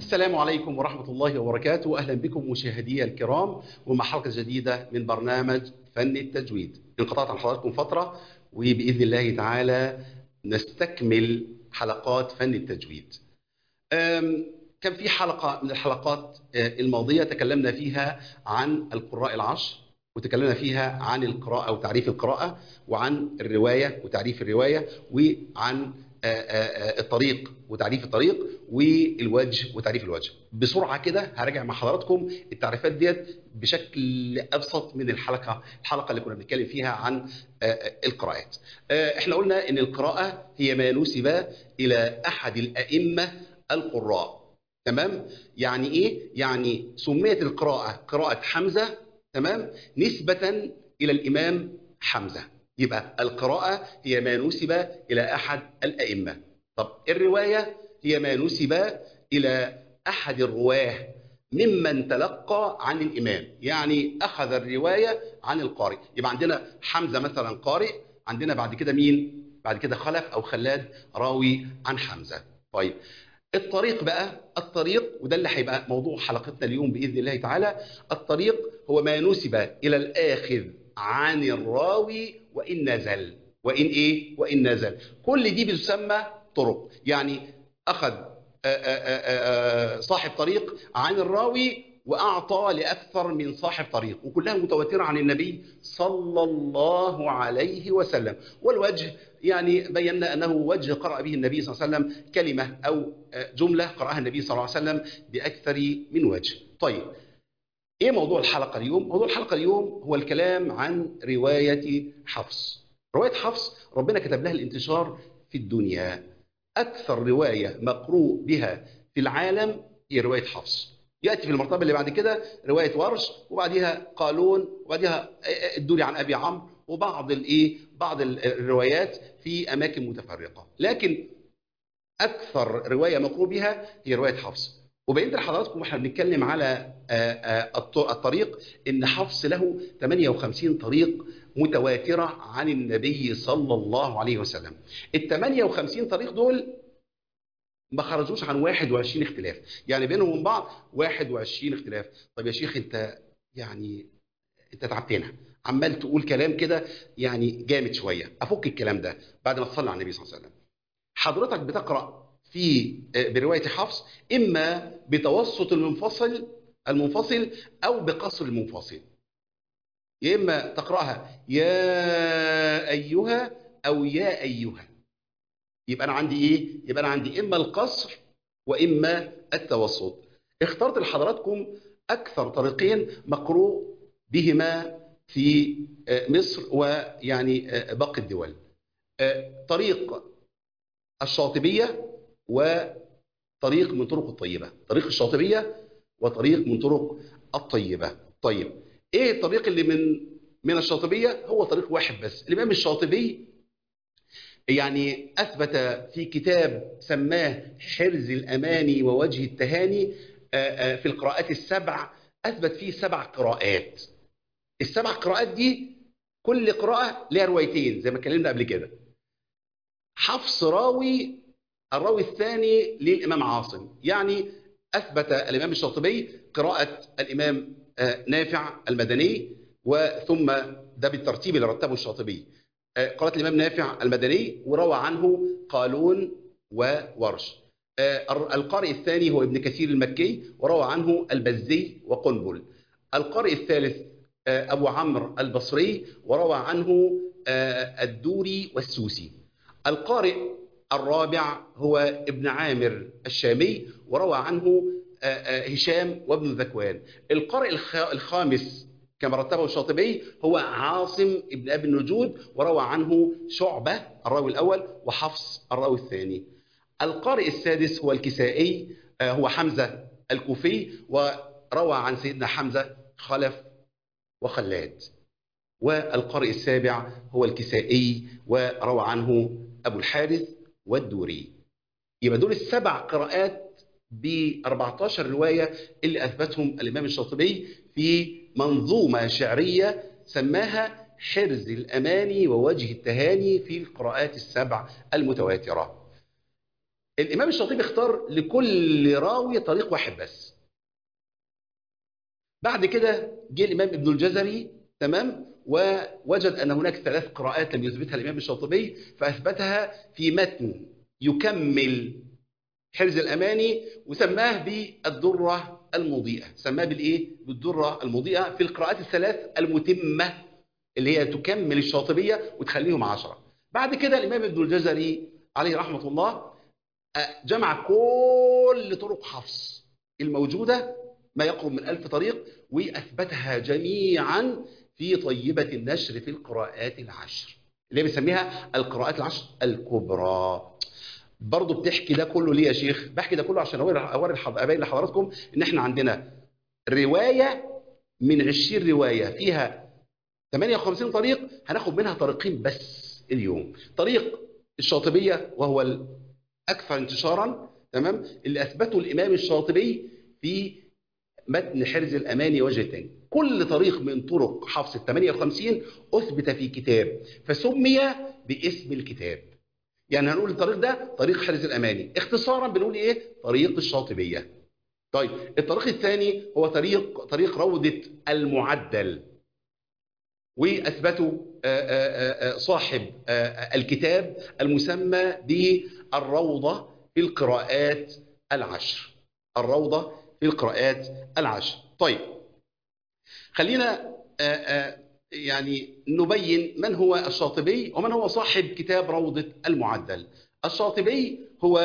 السلام عليكم ورحمة الله وبركاته أهلا بكم مشاهدي الكرام ومع حلقة جديدة من برنامج فن التجويد انقطعت عن حضراتكم فترة وبإذن الله تعالى نستكمل حلقات فن التجويد أم، كان في حلقة من الحلقات آه، الماضية تكلمنا فيها عن القراء العشر وتكلمنا فيها عن القراءة وتعريف القراءة وعن الرواية وتعريف الرواية وعن آه، آه، آه، الطريق وتعريف الطريق والوجه وتعريف الوجه بسرعة كده هراجع مع حضراتكم التعريفات ديت بشكل أبسط من الحلقة الحلقة اللي كنا بنتكلم فيها عن آه، آه، القراءات آه، احنا قلنا ان القراءة هي ما نسب إلى أحد الأئمة القراء تمام يعني ايه يعني سميت القراءة قراءة حمزة تمام نسبة إلى الإمام حمزة يبقى القراءة هي ما نسب إلى أحد الأئمة طب الرواية هي ما نسب إلى أحد الرواه ممن تلقى عن الإمام يعني أخذ الرواية عن القارئ يبقى عندنا حمزة مثلا قارئ عندنا بعد كده مين بعد كده خلف أو خلاد راوي عن حمزة طيب الطريق بقى الطريق وده اللي هيبقى موضوع حلقتنا اليوم باذن الله تعالى الطريق هو ما نسب الى الاخذ عن الراوي وان نزل وان ايه وان نزل كل دي بتسمى طرق يعني اخذ آآ آآ آآ صاحب طريق عن الراوي واعطى لاكثر من صاحب طريق وكلها متواتره عن النبي صلى الله عليه وسلم والوجه يعني بينا انه وجه قرأ به النبي صلى الله عليه وسلم كلمه او جمله قرأها النبي صلى الله عليه وسلم باكثر من وجه. طيب ايه موضوع الحلقه اليوم؟ موضوع الحلقه اليوم هو الكلام عن روايه حفص. روايه حفص ربنا كتب لها الانتشار في الدنيا. اكثر روايه مقروء بها في العالم هي روايه حفص. ياتي في المرتبه اللي بعد كده روايه ورش وبعدها قالون وبعدها الدوري عن ابي عمرو وبعض الايه بعض الروايات في اماكن متفرقه لكن اكثر روايه مقروء بها هي روايه حفص وبينت لحضراتكم واحنا بنتكلم على الطريق ان حفص له 58 طريق متواتره عن النبي صلى الله عليه وسلم ال 58 طريق دول ما خرجوش عن 21 اختلاف يعني بينهم وبين بعض 21 اختلاف طب يا شيخ انت يعني انت تعبتنا عمال تقول كلام كده يعني جامد شويه افك الكلام ده بعد ما تصلي على النبي صلى الله عليه وسلم حضرتك بتقرا في بروايه حفص اما بتوسط المنفصل المنفصل او بقصر المنفصل يا اما تقراها يا ايها او يا ايها يبقى انا عندي ايه يبقى انا عندي اما القصر واما التوسط اخترت لحضراتكم اكثر طريقين مقروء بهما في مصر ويعني باقي الدول طريق الشاطبيه وطريق من طرق الطيبه طريق الشاطبيه وطريق من طرق الطيبه طيب ايه الطريق اللي من من الشاطبيه هو طريق واحد بس الامام الشاطبي يعني اثبت في كتاب سماه حرز الاماني ووجه التهاني في القراءات السبع اثبت فيه سبع قراءات السبع قراءات دي كل قراءة لها روايتين زي ما اتكلمنا قبل كده حفص راوي الراوي الثاني للإمام عاصم يعني أثبت الإمام الشاطبي قراءة الإمام نافع المدني وثم ده بالترتيب اللي رتبه الشاطبي قراءة الإمام نافع المدني وروى عنه قالون وورش القارئ الثاني هو ابن كثير المكي وروى عنه البزي وقنبل القارئ الثالث أبو عمرو البصري وروى عنه الدوري والسوسي القارئ الرابع هو ابن عامر الشامي وروى عنه هشام وابن ذكوان القارئ الخامس كما رتبه الشاطبي هو عاصم ابن أبي النجود وروى عنه شعبة الراوي الأول وحفص الراوي الثاني القارئ السادس هو الكسائي هو حمزة الكوفي وروى عن سيدنا حمزة خلف وخلاد والقارئ السابع هو الكسائي وروى عنه أبو الحارث والدوري يبقى دول السبع قراءات ب 14 رواية اللي أثبتهم الإمام الشاطبي في منظومة شعرية سماها حرز الأماني ووجه التهاني في القراءات السبع المتواترة الامام الشاطبي اختار لكل راوي طريق واحد بس بعد كده جه الامام ابن الجزري تمام ووجد ان هناك ثلاث قراءات لم يثبتها الامام الشاطبي فاثبتها في متن يكمل حرز الاماني وسماه بالدره المضيئه سماه بالايه بالدره المضيئه في القراءات الثلاث المتمه اللي هي تكمل الشاطبيه وتخليهم عشرة بعد كده الامام ابن الجزري عليه رحمه الله جمع كل طرق حفص الموجوده ما يقرب من ألف طريق واثبتها جميعا في طيبه النشر في القراءات العشر اللي بنسميها القراءات العشر الكبرى برضه بتحكي ده كله ليه يا شيخ بحكي ده كله عشان اوري اوري ابين لحضراتكم ان احنا عندنا روايه من 20 روايه فيها 58 طريق هناخد منها طريقين بس اليوم طريق الشاطبيه وهو الاكثر انتشارا تمام اللي اثبته الامام الشاطبي في متن حرز الاماني وجهتين كل طريق من طرق حفص ال 58 اثبت في كتاب فسمي باسم الكتاب يعني هنقول الطريق ده طريق حرز الاماني اختصارا بنقول ايه طريق الشاطبيه طيب الطريق الثاني هو طريق طريق روضه المعدل واثبته صاحب الكتاب المسمى بالروضه في القراءات العشر الروضه في القراءات العشر طيب خلينا يعني نبين من هو الشاطبي ومن هو صاحب كتاب روضة المعدل الشاطبي هو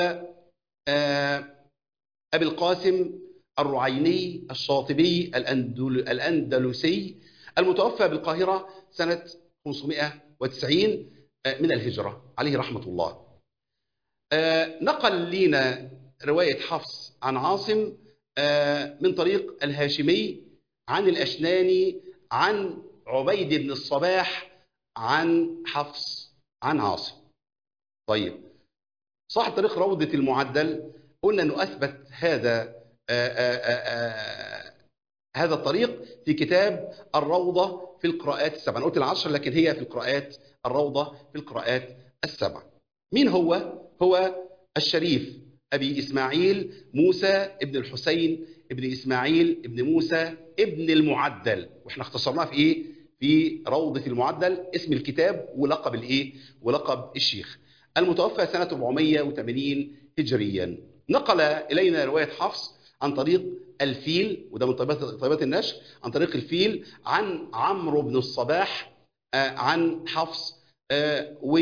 أبي القاسم الرعيني الشاطبي الأندلسي المتوفى بالقاهرة سنة 590 من الهجرة عليه رحمة الله نقل لنا رواية حفص عن عاصم من طريق الهاشمي عن الأشناني عن عبيد بن الصباح عن حفص عن عاصم طيب صاحب طريق روضة المعدل قلنا أنه أثبت هذا آآ آآ هذا الطريق في كتاب الروضة في القراءات السبع أنا قلت العشر لكن هي في القراءات الروضة في القراءات السبع مين هو؟ هو الشريف أبي إسماعيل موسى ابن الحسين ابن إسماعيل ابن موسى ابن المعدل واحنا اختصرناه في ايه في روضة المعدل اسم الكتاب ولقب الايه ولقب الشيخ المتوفى سنة 480 هجريا نقل إلينا رواية حفص عن طريق الفيل وده من طيبات طيبات النشر عن طريق الفيل عن عمرو بن الصباح عن حفص و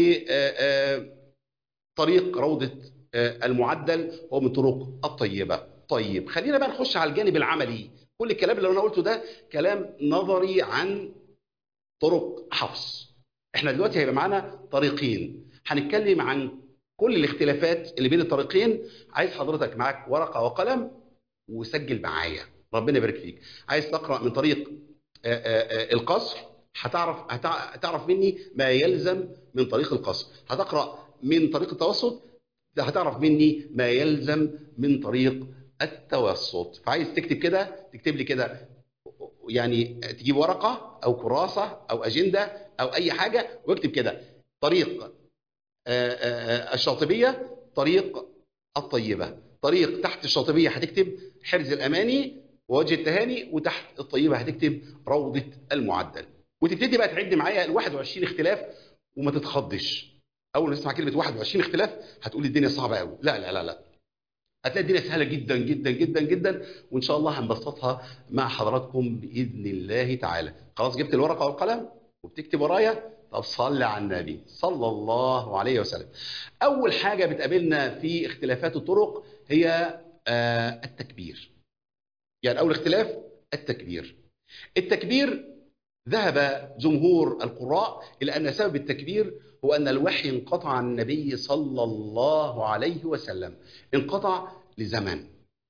طريق روضة المعدل هو من طرق الطيبة طيب خلينا بقى نخش على الجانب العملي كل الكلام اللي انا قلته ده كلام نظري عن طرق حفص احنا دلوقتي هيبقى معانا طريقين هنتكلم عن كل الاختلافات اللي بين الطريقين عايز حضرتك معاك ورقه وقلم وسجل معايا ربنا يبارك فيك عايز تقرا من طريق آآ آآ القصر هتعرف هتعرف مني ما يلزم من طريق القصر هتقرا من طريق التوسط هتعرف مني ما يلزم من طريق التوسط فعايز تكتب كده تكتب لي كده يعني تجيب ورقه او كراسه او اجنده او اي حاجه واكتب كده طريق الشاطبيه طريق الطيبه طريق تحت الشاطبيه هتكتب حرز الاماني ووجه التهاني وتحت الطيبه هتكتب روضه المعدل وتبتدي بقى تعد معايا ال 21 اختلاف وما تتخضش اول ما تسمع كلمه 21 اختلاف هتقول الدنيا صعبه قوي لا لا لا لا هتلاقي الدنيا سهله جدا جدا جدا جدا وان شاء الله هنبسطها مع حضراتكم باذن الله تعالى خلاص جبت الورقه والقلم وبتكتب ورايا طب صلي على النبي صلى الله عليه وسلم اول حاجه بتقابلنا في اختلافات الطرق هي آه التكبير يعني اول اختلاف التكبير التكبير ذهب جمهور القراء الى ان سبب التكبير هو أن الوحي انقطع عن النبي صلى الله عليه وسلم انقطع لزمن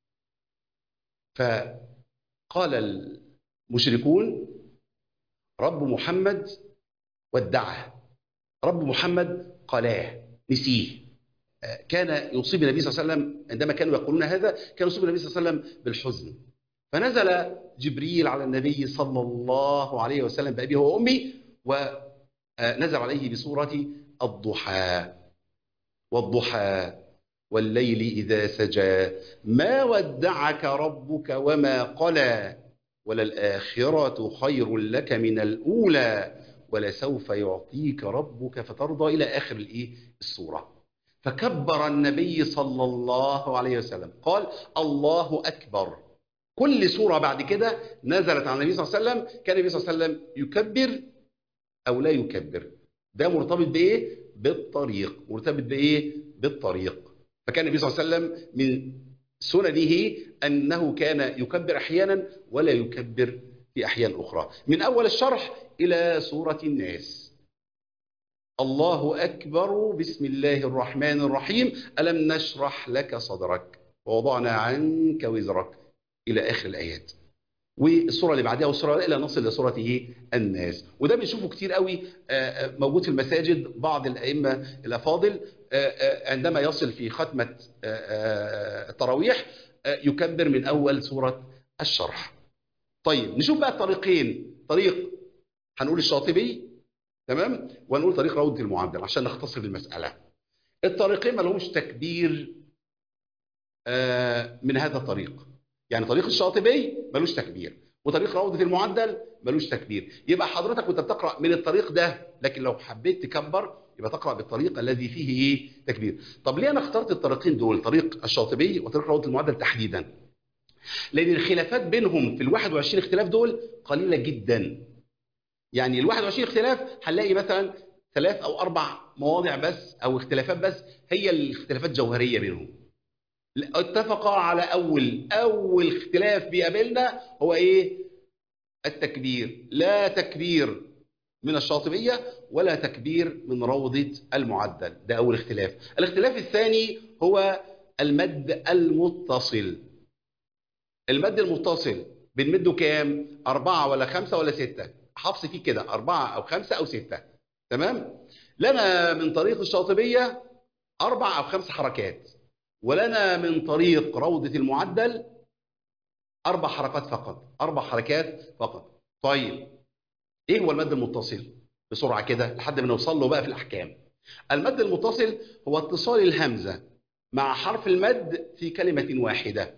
فقال المشركون رب محمد ودعه رب محمد قلاه نسيه كان يصيب النبي صلى الله عليه وسلم عندما كانوا يقولون هذا كان يصيب النبي صلى الله عليه وسلم بالحزن فنزل جبريل على النبي صلى الله عليه وسلم بأبيه وأمي و نزل عليه بصورة الضحى والضحى والليل إذا سجى ما ودعك ربك وما قلى وللآخرة خير لك من الأولى ولسوف يعطيك ربك فترضى إلى آخر الإيه؟ السورة فكبر النبي صلى الله عليه وسلم قال الله أكبر كل سورة بعد كده نزلت على النبي صلى الله عليه وسلم كان النبي صلى الله عليه وسلم يكبر أو لا يكبر ده مرتبط بإيه؟ بالطريق مرتبط بإيه؟ بالطريق فكان النبي صلى الله عليه وسلم من سننه أنه كان يكبر أحيانا ولا يكبر في أحيان أخرى من أول الشرح إلى سورة الناس الله أكبر بسم الله الرحمن الرحيم ألم نشرح لك صدرك ووضعنا عنك وزرك إلى آخر الآيات والصورة اللي بعدها والصورة إلى نصل لصورة إيه؟ الناس وده بنشوفه كتير قوي موجود في المساجد بعض الأئمة الأفاضل عندما يصل في ختمة التراويح يكبر من أول سورة الشرح طيب نشوف بقى الطريقين طريق هنقول الشاطبي تمام وهنقول طريق روضة المعدل عشان نختصر المسألة الطريقين ما لهمش تكبير من هذا الطريق يعني طريق الشاطبي ملوش تكبير وطريق روضة المعدل ملوش تكبير يبقى حضرتك وانت بتقرأ من الطريق ده لكن لو حبيت تكبر يبقى تقرأ بالطريق الذي فيه ايه تكبير طب ليه انا اخترت الطريقين دول طريق الشاطبي وطريق روضة المعدل تحديدا لان الخلافات بينهم في ال 21 اختلاف دول قليلة جدا يعني ال 21 اختلاف هنلاقي مثلا ثلاث او اربع مواضع بس او اختلافات بس هي الاختلافات جوهرية بينهم اتفقا على اول اول اختلاف بيقابلنا هو ايه التكبير لا تكبير من الشاطبية ولا تكبير من روضة المعدل ده اول اختلاف الاختلاف الثاني هو المد المتصل المد المتصل بنمده كام أربعة ولا خمسة ولا ستة حفص فيه كده أربعة أو خمسة أو ستة تمام لنا من طريق الشاطبية أربع أو خمس حركات ولنا من طريق روضة المعدل أربع حركات فقط أربع حركات فقط طيب إيه هو المد المتصل بسرعة كده لحد ما نوصل له بقى في الأحكام المد المتصل هو اتصال الهمزة مع حرف المد في كلمة واحدة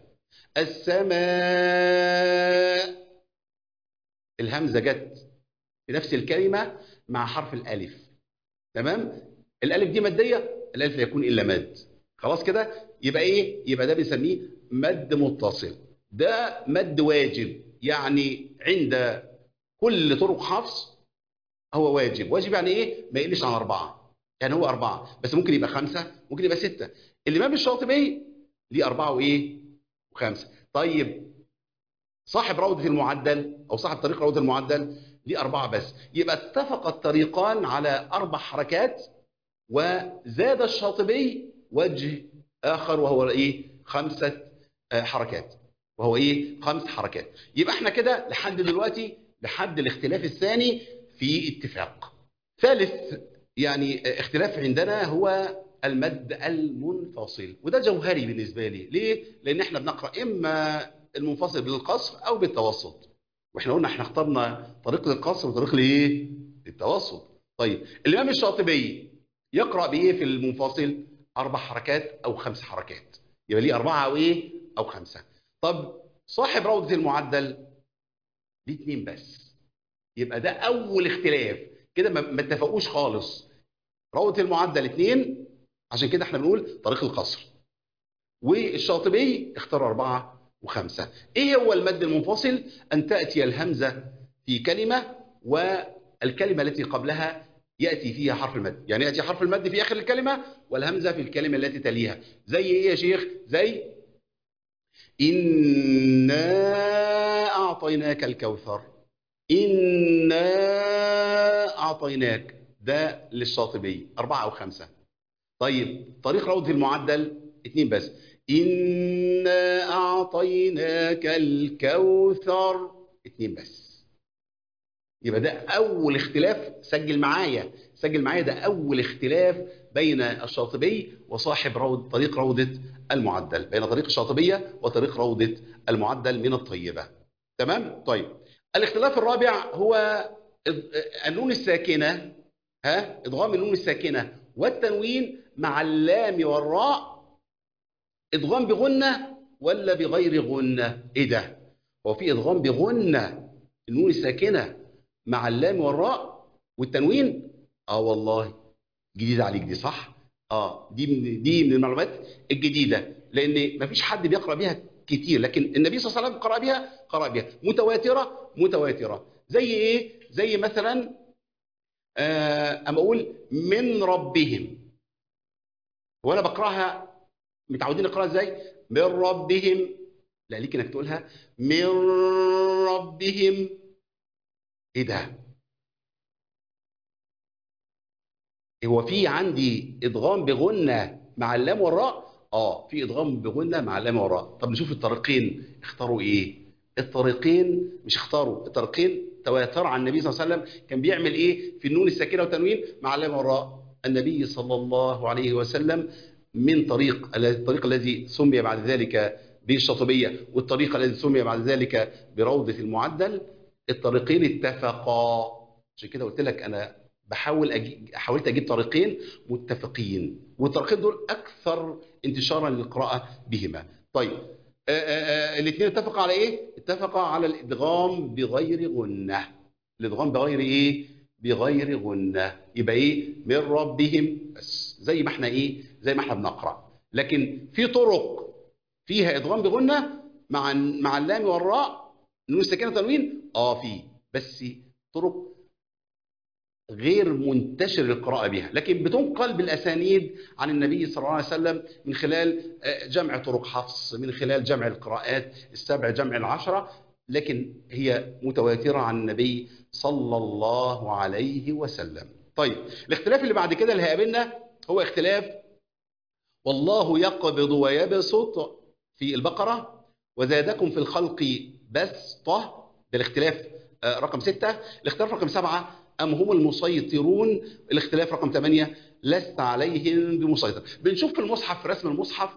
السماء الهمزة جت في نفس الكلمة مع حرف الألف تمام الألف دي مادية الألف لا يكون إلا مد خلاص كده يبقى ايه يبقى ده بنسميه مد متصل ده مد واجب يعني عند كل طرق حفص هو واجب واجب يعني ايه ما يقلش عن أربعة يعني هو أربعة بس ممكن يبقى خمسة ممكن يبقى ستة الإمام الشاطبي ليه أربعة وإيه وخمسة طيب صاحب روضة المعدل أو صاحب طريق روضة المعدل ليه أربعة بس يبقى اتفق الطريقان على أربع حركات وزاد الشاطبي وجه آخر وهو إيه خمسة حركات وهو إيه خمس حركات يبقى احنا كده لحد دلوقتي لحد الاختلاف الثاني في اتفاق ثالث يعني اختلاف عندنا هو المد المنفصل وده جوهري بالنسبة لي ليه؟ لأن احنا بنقرأ إما المنفصل بالقصر أو بالتوسط واحنا قلنا احنا اخترنا طريق للقصر وطريق لايه؟ للتوسط طيب الإمام الشاطبي يقرأ بإيه في المنفصل؟ أربع حركات أو خمس حركات يبقى ليه أربعة أو إيه؟ أو خمسة طب صاحب روضة المعدل ليه اتنين بس يبقى ده أول اختلاف كده ما اتفقوش خالص روضة المعدل اتنين عشان كده احنا بنقول طريق القصر والشاطبي اختار أربعة وخمسة ايه هو المد المنفصل أن تأتي الهمزة في كلمة والكلمة التي قبلها يأتي فيها حرف المد يعني يأتي حرف المد في آخر الكلمة والهمزة في الكلمة التي تليها زي إيه يا شيخ زي إنا أعطيناك الكوثر إنا أعطيناك ده للشاطبي أربعة أو خمسة طيب طريق روضة المعدل اتنين بس إنا أعطيناك الكوثر اتنين بس يبقى ده أول اختلاف سجل معايا سجل معايا ده أول اختلاف بين الشاطبي وصاحب روض طريق روضة المعدل بين طريق الشاطبية وطريق روضة المعدل من الطيبة تمام؟ طيب الاختلاف الرابع هو النون الساكنة ها ادغام النون الساكنة والتنوين مع اللام والراء ادغام بغنة ولا بغير غنة ايه ده هو في ادغام بغنة النون الساكنة مع اللام والراء والتنوين اه والله جديدة عليك دي صح اه دي من دي من المعلومات الجديدة لان مفيش حد بيقرأ بيها كتير لكن النبي صلى الله عليه وسلم قرأ بها قرأ بها متواترة متواترة زي ايه زي مثلا آه اما اقول من ربهم وانا بقراها متعودين نقراها ازاي من ربهم لا ليك انك تقولها من ربهم ايه ده هو في عندي ادغام بغنه مع اللام والراء اه في ادغام بغنه مع اللام والراء طب نشوف الطريقين اختاروا ايه الطريقين مش اختاروا الطريقين تواتر عن النبي صلى الله عليه وسلم كان بيعمل ايه في النون الساكنه والتنوين مع اللام والراء النبي صلى الله عليه وسلم من طريق الطريق الذي سمي بعد ذلك بالشاطبيه والطريق الذي سمي بعد ذلك بروضه المعدل الطريقين اتفقا عشان كده قلت لك انا بحاول أجي... حاولت اجيب طريقين متفقين والطريقين دول اكثر انتشارا للقراءه بهما طيب الاثنين اتفقوا على ايه اتفقوا على الادغام بغير غنه الادغام بغير ايه بغير غنه يبقى ايه من ربهم بس زي ما احنا ايه زي ما احنا بنقرا لكن في طرق فيها ادغام بغنه مع مع اللام والراء نون الساكنه تنوين اه في بس طرق غير منتشر القراءة بها لكن بتنقل بالأسانيد عن النبي صلى الله عليه وسلم من خلال جمع طرق حفص من خلال جمع القراءات السبع جمع العشرة لكن هي متواترة عن النبي صلى الله عليه وسلم طيب الاختلاف اللي بعد كده اللي هيقابلنا هو اختلاف والله يقبض ويبسط في البقرة وزادكم في الخلق بسطة ده الاختلاف رقم ستة الاختلاف رقم سبعة أم هم المسيطرون الاختلاف رقم 8 لست عليهم بمسيطر بنشوف في المصحف في رسم المصحف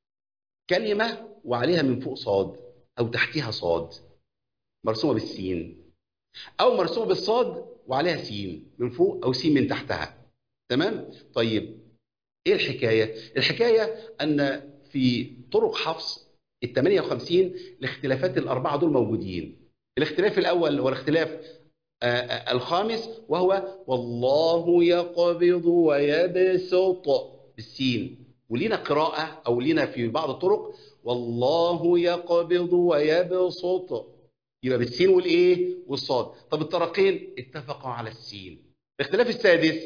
كلمة وعليها من فوق صاد أو تحتها صاد مرسومة بالسين أو مرسومة بالصاد وعليها سين من فوق أو سين من تحتها تمام طيب إيه الحكاية الحكاية أن في طرق حفص ال 58 الاختلافات الأربعة دول موجودين الاختلاف الأول هو الاختلاف الخامس وهو والله يقبض ويبسط بالسين ولينا قراءة أو لينا في بعض الطرق والله يقبض ويبسط يبقى بالسين والإيه والصاد طب الطرقين اتفقوا على السين الاختلاف السادس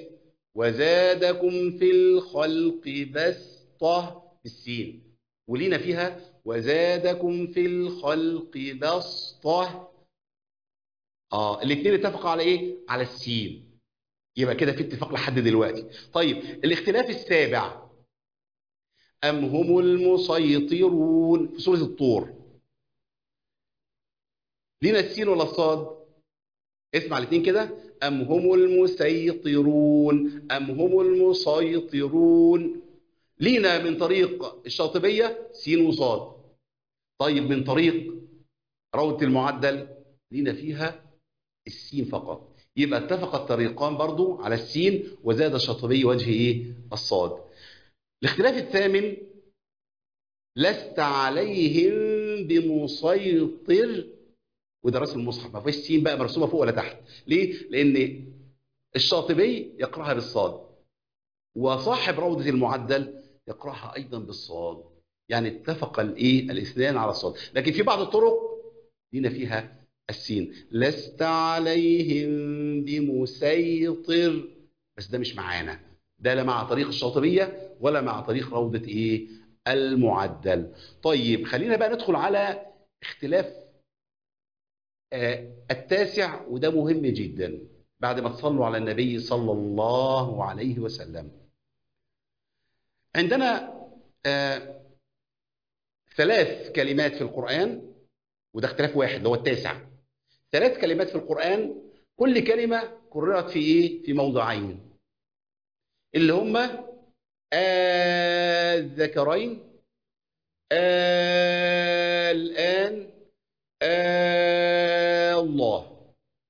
وزادكم في الخلق بسطة بالسين ولينا فيها وزادكم في الخلق بسطة اه الاثنين اتفقوا على ايه على السين يبقى كده في اتفاق لحد دلوقتي طيب الاختلاف السابع ام هم المسيطرون في سوره الطور لينا السين ولا الصاد اسمع الاثنين كده ام هم المسيطرون ام هم المسيطرون لينا من طريق الشاطبيه سين وصاد طيب من طريق روضه المعدل لينا فيها السين فقط يبقى اتفق الطريقان برضو على السين وزاد الشاطبي وجه ايه الصاد الاختلاف الثامن لست عليهم بمسيطر وده رسم المصحف ما فيش سين بقى مرسومه فوق ولا تحت ليه لان الشاطبي يقراها بالصاد وصاحب روضه المعدل يقراها ايضا بالصاد يعني اتفق الايه الاثنان على الصاد لكن في بعض الطرق لينا فيها السين لست عليهم بمسيطر بس ده مش معانا ده لا مع طريق الشاطبية ولا مع طريق روضة ايه المعدل طيب خلينا بقى ندخل على اختلاف آه التاسع وده مهم جدا بعد ما تصلوا على النبي صلى الله عليه وسلم عندنا آه ثلاث كلمات في القرآن وده اختلاف واحد اللي هو التاسع ثلاث كلمات في القرآن كل كلمة كررت في ايه في موضعين اللي هما الذكرين الآن الله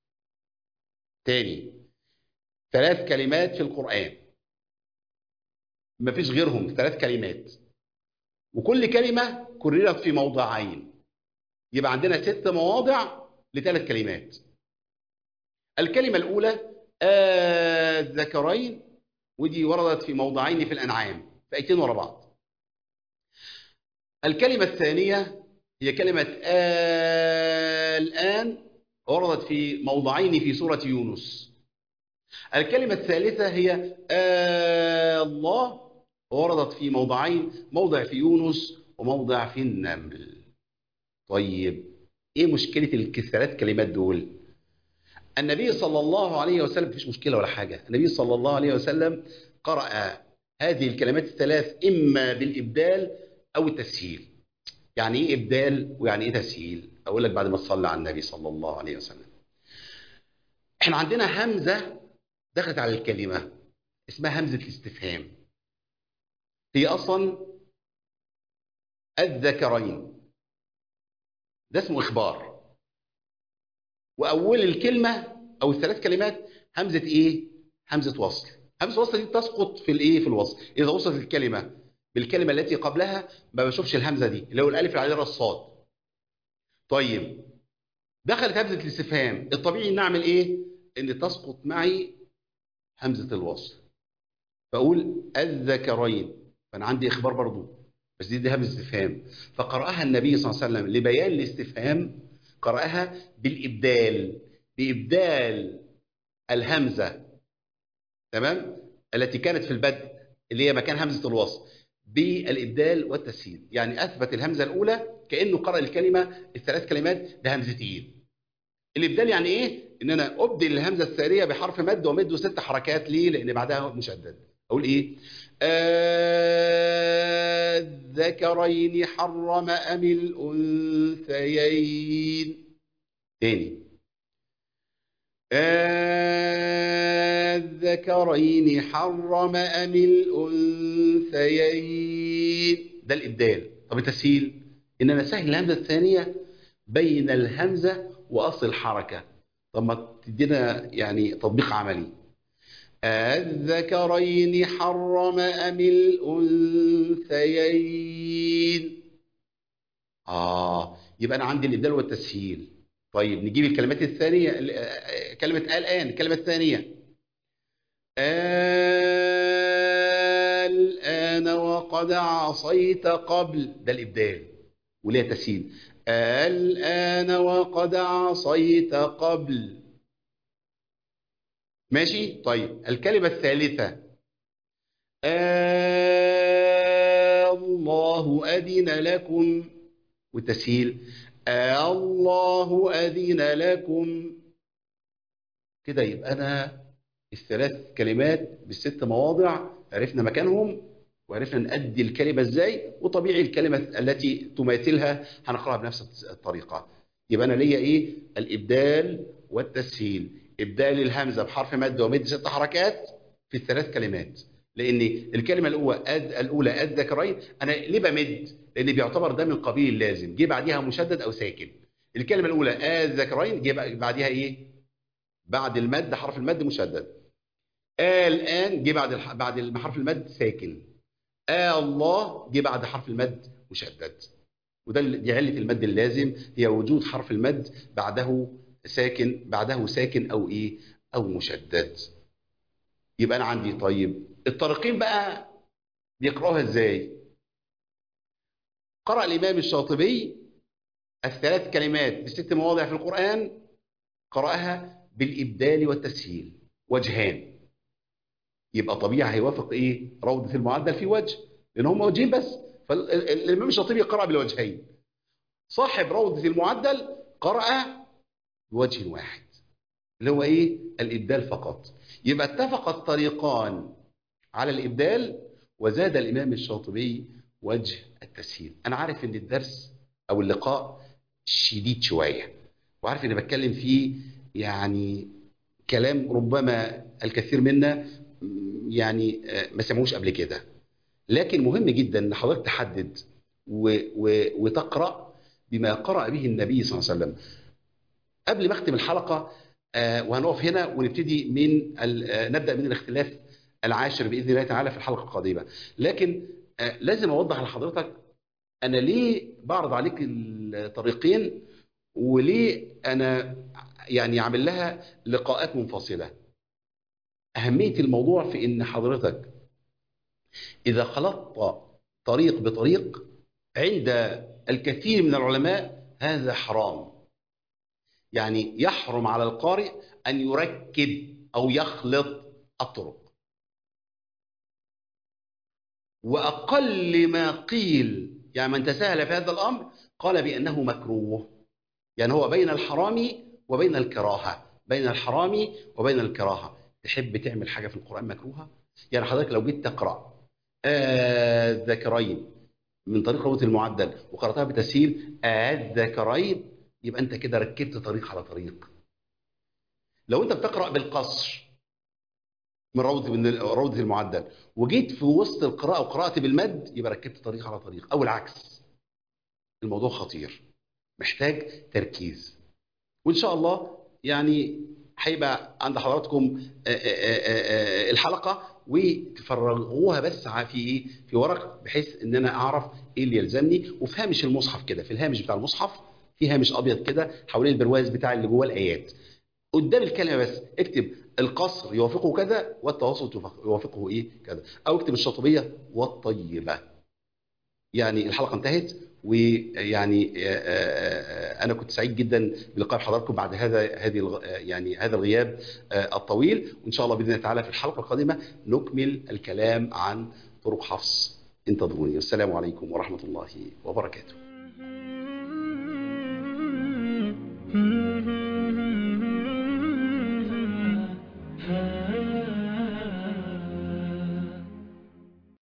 تاني ثلاث كلمات في القرآن مفيش غيرهم ثلاث كلمات وكل كلمة كررت في موضعين يبقى عندنا ست مواضع لثلاث كلمات الكلمة الأولى الذكرين ودي وردت في موضعين في الأنعام في آيتين ورا بعض الكلمة الثانية هي كلمة الآن وردت في موضعين في سورة يونس الكلمة الثالثة هي الله وردت في موضعين موضع في يونس وموضع في النمل طيب ايه مشكلة الثلاث كلمات دول النبي صلى الله عليه وسلم مفيش مشكلة ولا حاجة النبي صلى الله عليه وسلم قرأ هذه الكلمات الثلاث إما بالإبدال أو التسهيل يعني إيه إبدال ويعني إيه تسهيل أقول لك بعد ما تصلي على النبي صلى الله عليه وسلم احنا عندنا همزة دخلت على الكلمة اسمها همزة الاستفهام هي أصلا الذكرين ده اسمه إخبار وأول الكلمة أو الثلاث كلمات همزة إيه؟ همزة وصل همزة وصل دي تسقط في الإيه؟ في الوصل إذا وصلت الكلمة بالكلمة التي قبلها ما بشوفش الهمزة دي اللي هو الألف اللي عليها الصاد طيب دخلت همزة الاستفهام الطبيعي إن أعمل إيه؟ إن تسقط معي همزة الوصل فأقول الذكرين فأنا عندي إخبار برضو بس دي, دي همزة استفهام فقرأها النبي صلى الله عليه وسلم لبيان الاستفهام قرأها بالإبدال بإبدال الهمزة تمام التي كانت في البدء اللي هي مكان همزة الوصل بالإبدال والتسهيل يعني أثبت الهمزة الأولى كأنه قرأ الكلمة الثلاث كلمات بهمزتين الإبدال يعني إيه؟ إن أنا أبدل الهمزة الثانية بحرف مد ومده ست حركات ليه؟ لأن بعدها مشدد أقول إيه؟ الذكرين حرم أم الأنثيين تاني الذكرين حرم أم الأنثيين ده الإبدال طب التسهيل إن أنا سهل الهمزة الثانية بين الهمزة وأصل الحركة طب ما تدينا يعني تطبيق عملي الذكرين حرم أم الأنثيين آه يبقى أنا عندي الإبدال والتسهيل طيب نجيب الكلمات الثانية كلمة الآن الكلمة الثانية الآن وقد عصيت قبل ده الإبدال وليه تسهيل الآن وقد عصيت قبل ماشي طيب الكلمة الثالثة الله أذن لكم والتسهيل الله أذن لكم كده يبقى أنا الثلاث كلمات بالست مواضع عرفنا مكانهم وعرفنا نأدي الكلمة ازاي وطبيعي الكلمة التي تماثلها هنقرأها بنفس الطريقة يبقى أنا ليا إيه الإبدال والتسهيل إبدال الهمزة بحرف مد ومد ست حركات في الثلاث كلمات لأن الكلمة الأولى أد الأولى الذكرين أنا ليه بمد؟ لأن بيعتبر ده من قبيل اللازم جه بعديها مشدد أو ساكن الكلمة الأولى الذكرين جه بعديها إيه؟ بعد المد حرف المد مشدد الآن جه بعد بعد حرف المد ساكن آه الله جه بعد حرف المد مشدد وده دي علة المد اللازم هي وجود حرف المد بعده ساكن بعده ساكن أو إيه أو مشدد يبقى أنا عندي طيب الطريقين بقى بيقرأوها إزاي قرأ الإمام الشاطبي الثلاث كلمات بست مواضع في القرآن قرأها بالإبدال والتسهيل وجهان يبقى طبيعي هيوافق ايه روضة المعدل في وجه لان هم وجهين بس فالامام الشاطبي قرأ بالوجهين صاحب روضة المعدل قرأ بوجه واحد اللي هو ايه الابدال فقط يبقى اتفق الطريقان على الابدال وزاد الامام الشاطبي وجه التسهيل انا عارف ان الدرس او اللقاء شديد شويه وعارف اني بتكلم فيه يعني كلام ربما الكثير منا يعني ما سمعوش قبل كده لكن مهم جدا ان حضرتك تحدد و و وتقرا بما قرأ به النبي صلى الله عليه وسلم قبل ما اختم الحلقه وهنقف هنا ونبتدي من نبدا من الاختلاف العاشر باذن الله تعالى في الحلقه القادمه لكن لازم اوضح لحضرتك انا ليه بعرض عليك الطريقين وليه انا يعني عامل لها لقاءات منفصله اهميه الموضوع في ان حضرتك اذا خلطت طريق بطريق عند الكثير من العلماء هذا حرام يعني يحرم على القارئ ان يركب او يخلط الطرق واقل ما قيل يعني من تساهل في هذا الامر قال بانه مكروه يعني هو بين الحرام وبين الكراهه بين الحرام وبين الكراهه تحب تعمل حاجه في القران مكروهه يعني حضرتك لو جيت تقرا الذكرين من طريق روضه المعدل وقراتها بتسهيل الذكرين يبقى انت كده ركبت طريق على طريق لو انت بتقرا بالقصر من روضه من روضه المعدل وجيت في وسط القراءه وقرات بالمد يبقى ركبت طريق على طريق او العكس الموضوع خطير محتاج تركيز وان شاء الله يعني هيبقى عند حضراتكم الحلقه وتفرغوها بس في ايه في ورق بحيث ان انا اعرف ايه اللي يلزمني وفي هامش المصحف كده في الهامش بتاع المصحف في هامش ابيض كده حوالين البرواز بتاع اللي جوه الايات قدام الكلمه بس اكتب القصر يوافقه كذا والتوسط يوافقه ايه كذا او اكتب الشاطبيه والطيبه يعني الحلقه انتهت ويعني انا كنت سعيد جدا بلقاء حضراتكم بعد هذا هذه يعني هذا الغياب الطويل وان شاء الله باذن الله تعالى في الحلقه القادمه نكمل الكلام عن طرق حفص انتظروني والسلام عليكم ورحمه الله وبركاته